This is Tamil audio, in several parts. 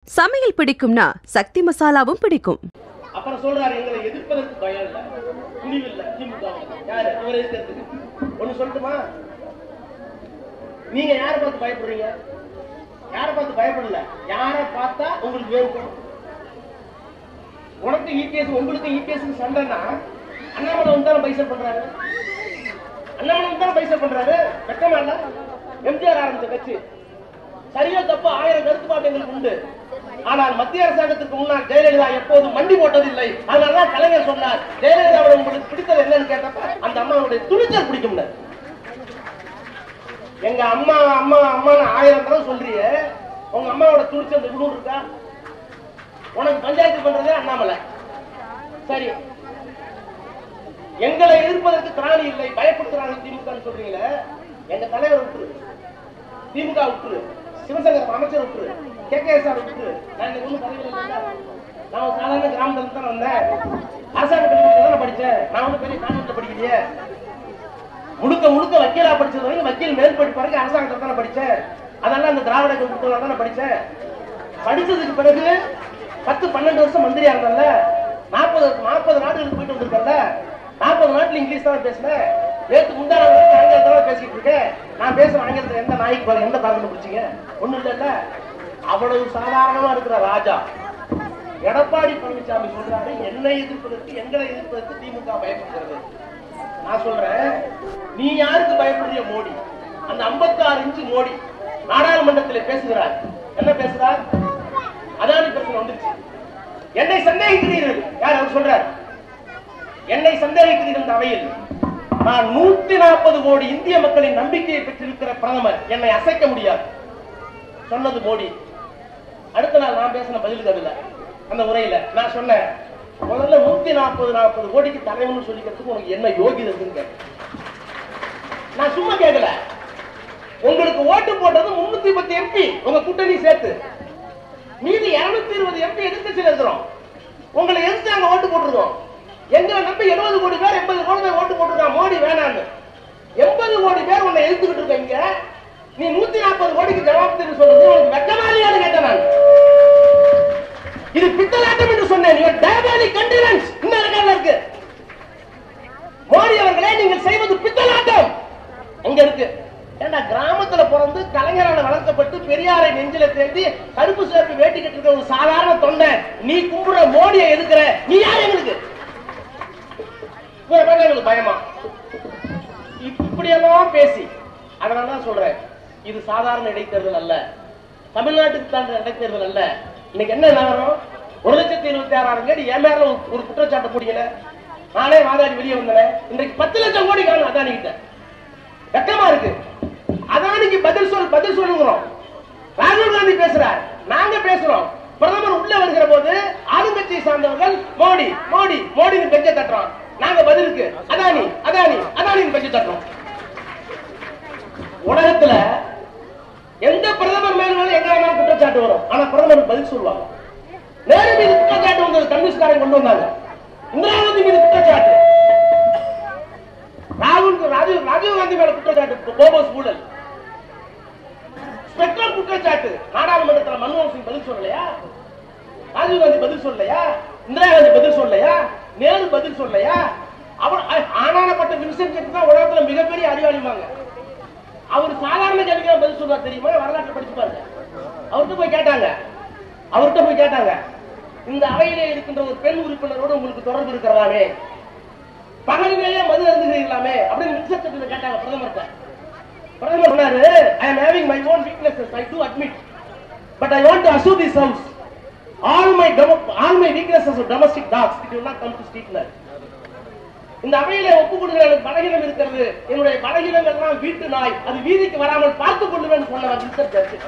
சமையல் பிடிக்கும்னா சக்தி மசாலாவும் பிடிக்கும் அப்புறம் சொல்றாரு எங்களை எதிர்ப்பதற்கு பயம் இல்ல துணிவு இல்ல திமுக யாரு இவர் எதிர்க்கிறதுக்கு ஒண்ணு சொல்லட்டுமா நீங்க யாரை பார்த்து பயப்படுறீங்க யாரை பார்த்து பயப்படல யாரை பார்த்தா உங்களுக்கு வேறுபடும் உனக்கு இபிஎஸ் உங்களுக்கு இபிஎஸ் சண்டைன்னா அண்ணாமலை வந்து தானே பைசல் பண்றாரு அண்ணாமலை வந்து தானே பைசல் பண்றாரு வெக்கமா இல்ல எம்ஜிஆர் ஆரம்பிச்ச கட்சி சரியோ தப்பு ஆயிரம் கருத்துப்பாடு எங்களுக்கு உண்டு ஆனால் மத்திய அரசாங்கத்துக்கு முன்னால் ஜெயலலிதா எப்போதும் மண்டி போட்டதில்லை அதனாலதான் கலைஞர் சொன்னார் ஜெயலலிதாவோட உங்களுக்கு பிடித்தது என்னன்னு கேட்டப்ப அந்த அம்மாவுடைய துணிச்சல் பிடிக்கும்ல எங்க அம்மா அம்மா அம்மான்னு ஆயிரம் தடவை சொல்றியே உங்க அம்மாவோட துணிச்சல் இவ்வளவு இருக்கா உனக்கு பஞ்சாயத்து பண்றதே அண்ணாமலை சரி எங்களை எதிர்ப்பதற்கு திராணி இல்லை பயப்படுத்துறாங்க திமுக சொல்றீங்களே எங்க தலைவர் விட்டுரு திமுக விட்டுரு சிவசங்கர் அமைச்சர் விட்டுரு கே கே எஸ் ஆர் விட்டுரு நான் இந்த ஒண்ணு பதவியில் இல்லைல்ல. நான் ஒரு சாதாரண கிராமத்துல தான் வந்தேன் அரசாங்க பள்ளிக்கூடத்துல தானே படிச்சேன் நான் ஒன்றும் பெரிய கான்வென்ட்ல படிக்கலையே முழுக்க முழுக்க வக்கீலா படிச்சது வரைக்கும் வக்கீல் மேல் படிப்பு வரைக்கும் அரசாங்கத்துல தானே படிச்சேன் அதெல்லாம் அந்த திராவிட கல்விக்குள்ள தானே படிச்சேன் படிச்சதுக்கு பிறகு பத்து பன்னெண்டு வருஷம் மந்திரியா இருந்தேன்ல நாற்பது நாற்பது நாடுகளுக்கு போயிட்டு வந்திருக்கேன்ல நாற்பது நாட்டுல இங்கிலீஷ் தான் பேசுனேன் நேற்று முந்தான வரைக்கும் ஆங்கிலத்துல தான் பேசிட்டு இருக்கேன் நான் பேசுற ஆங்கிலத்துல எந்த நாய்க்கு பாரு எந்த காரணம் பிடிச்சிங்க ஒண்ணும் இல்லைல்ல அவ்வளவு சாதாரணமா இருக்கிற ராஜா எடப்பாடி பழனிசாமி சொல்றாரு என்னை எதிர்ப்பதற்கு எங்களை எதிர்ப்பதற்கு திமுக பயப்படுகிறது நான் சொல்றேன் நீ யாருக்கு பயப்படுறிய மோடி அந்த 56 இன்ச்சு மோடி நாடாளுமன்றத்தில் பேசுகிறார் என்ன பேசுறார் அதானி பிரச்சனை வந்துருச்சு என்னை சந்தேகிக்கிறீர்கள் யார் அவர் சொல்றார் என்னை சந்தேகிக்கிறீர்கள் இந்த அவையில் நான் நூத்தி நாற்பது கோடி இந்திய மக்களின் நம்பிக்கையை பெற்றிருக்கிற பிரதமர் என்னை அசைக்க முடியாது சொன்னது மோடி அடுத்த நாள் நான் பேசின பதில் அதுல அந்த உரையில நான் சொன்னேன் முதல்ல நூத்தி நாற்பது நாற்பது கோடிக்கு தலைவன் சொல்லிக்கிறதுக்கு உனக்கு என்ன யோகிதை இருக்குன்னு கேட்டேன். நான் சும்மா கேட்கல உங்களுக்கு ஓட்டு போட்டது முன்னூத்தி பத்து எம்பி உங்க கூட்டணி சேர்த்து மீதி இருநூத்தி இருபது எம்பி எதிர்க்கட்சியில் இருக்கிறோம் உங்களை எதிர்த்து அங்க ஓட்டு போட்டிருக்கோம் எங்களை நம்பி எழுபது கோடி பேர் எண்பது கோடி பேர் ஓட்டு போட்டிருக்கான் மோடி வேணான்னு எண்பது கோடி பேர் உன்னை எதிர்த்துக்கிட்டு இருக்க இங்க நீ நூத்தி நாற்பது கோடிக்கு ஜவாப் தெரிவி சொல்றது உனக்கு வெக்கமா இல்லையான்னு கேட்டேன் நான் இது பித்தலாட்டம் என்று சொன்னேன் நீங்க டயபாலிக் கண்டிலன்ஸ் இந்த ரெக்கார்ட்ல இருக்கு மோடி அவர்களே நீங்கள் செய்வது பித்தலாட்டம் அங்க இருக்கு ஏண்டா கிராமத்துல பிறந்து கலைஞரால வளர்க்கப்பட்டு பெரியாரை நெஞ்சில தேடி கருப்பு சேர்ப்பு வேட்டி கட்டிருக்க ஒரு சாதாரண தொண்டை நீ கும்பிடுற மோடியை எதுக்குற நீ யார் எங்களுக்கு இவரை பார்த்தா எங்களுக்கு பயமா இப்படியெல்லாம் பேசி அதனாலதான் சொல்றேன் இது சாதாரண இடைத்தேர்தல் அல்ல தமிழ்நாட்டுக்கு தாண்ட இடைத்தேர்தல் அல்ல இன்னைக்கு என்ன நிலவரம் ஒரு லட்சத்தி இருபத்தி ஆறாயிரம் கோடி என் மேல ஒரு- ஒரு குற்றச்சாட்டு பிடிக்கல நானே வாதாடி வெளியே வந்தேன் இன்றைக்கு பத்து லட்சம் கோடி காணும் அதானி கிட்ட வெக்கமா இருக்கு அதானிக்கு பதில் சொல் பதில் சொல்லுங்கிறோம் ராகுல் காந்தி பேசுறார் நாங்க பேசுறோம் பிரதமர் உள்ள வருகிற போது ஆளுங்கட்சியை சார்ந்தவர்கள் மோடி மோடி மோடின்னு பெஞ்ச தட்டுறோம் நாங்க பதிலுக்கு அதானி அதானி அதானின்னு பெஞ்ச தட்டுறோம் உலகத்துல எந்த பிரதமர் மேலும் எங்க வேணாலும் குற்றச்சாட்டு வரும் ஆனா பிரதமர் பதில் சொல்லுவாங்க நேரு மீது குற்றச்சாட்டு வந்தது கம்யூனிஸ்ட்காரங்க கொண்டு வந்தாங்க இந்திரா காந்தி மீது குற்றச்சாட்டு ராகுல் ராஜீவ் ராஜீவ் காந்தி மேல குற்றச்சாட்டு போபோஸ் ஊழல் ஸ்பெக்ட்ரம் குற்றச்சாட்டு நாடாளுமன்றத்தில் மன்மோகன் சிங் பதில் சொல்லலையா ராஜீவ் காந்தி பதில் சொல்லலையா இந்திரா காந்தி பதில் சொல்லலையா நேரு பதில் சொல்லலையா அவர் அ- ஆனானப்பட்ட வின்சென்ட் சர்ச்சில் தான் உலகத்துல மிகப்பெரிய அறிவாளிமாங்க அவர் சாதாரண கேள்விக்கு பதில் சொல்லுவார் தெரியுமா வரலாற்றை படிச்சு பாருங்க அவர்கிட்ட போய் கேட்டாங்க அவர்கிட்ட போய் கேட்டாங்க இந்த அவையிலே இருக்கின்ற ஒரு பெண் உறுப்பினரோடு உங்களுக்கு தொடர்பு இருக்கிறதாமே பகலிலேயே மது அருந்துகிறீர்களாமே அப்படின்னு வின்சென்ட் சர்ச்சில் கேட்டாங்க பிரதமர்கிட்ட பிரதமர் சொன்னாரு I am having my own weaknesses I do admit but I want to assure this house all my all my weaknesses of domestic talks it will not come to straightener இந்த அவையில ஒப்பு கொடுக்கிற எனக்கு பலகீனம் இருக்கிறது என்னுடைய பலகீனங்கள் எல்லாம் வீட்டு நாய் அது வீதிக்கு வராமல் பார்த்துக் கொள்ளுவேன் சொன்னவர் வின்சென்ட் சர்ச்சில்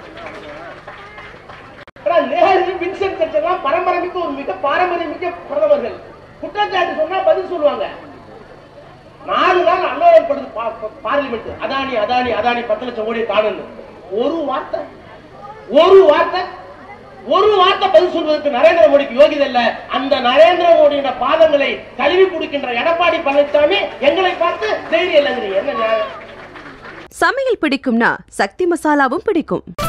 ஆனா நேரு வின்சென்ட் சர்ச் எல்லாம் பரம்பரைமிக்க ஒரு மிக பாரம்பரியமிக்க பிரதமர்கள் குற்றச்சாட்டு சொன்னா பதில் சொல்லுவாங்க நாலு நாள் அல்லோலப்படுது பார்லிமெண்ட் அதானி அதானி அதானி பத்து லட்சம் கோடி காணுன்னு ஒரு வார்த்தை ஒரு வார்த்தை ஒரு வார்த்தை பதில் சொல்வதற்கு நரேந்திர மோடிக்கு யோகிதை இல்ல அந்த நரேந்திர மோடியோட பாதங்களை கழுவி குடிக்கின்ற எடப்பாடி பழனிசாமி எங்களை பார்த்து தைரியம் இல்லைங்கிறீங்க என்ன நியாயம் சமையல் பிடிக்கும்னா சக்தி மசாலாவும் பிடிக்கும்